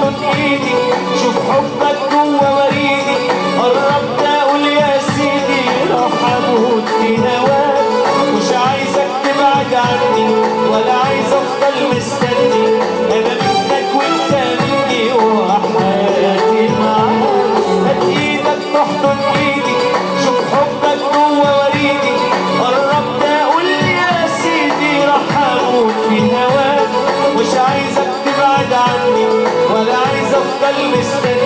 تحضن ايدي شوف حبك جوا وريدي قربت اقول يا سيدي راح اموت في هواك مش عايزك تبعد عني ولا عايز افضل مستني انا منك وانت مني وحياتي معاك هات ايدك تحضن ايدي شوف حبك جوا وريدي قربت اقول يا سيدي راح اموت في هواك مش عايزك تبعد عني ولا عايز افضل مستني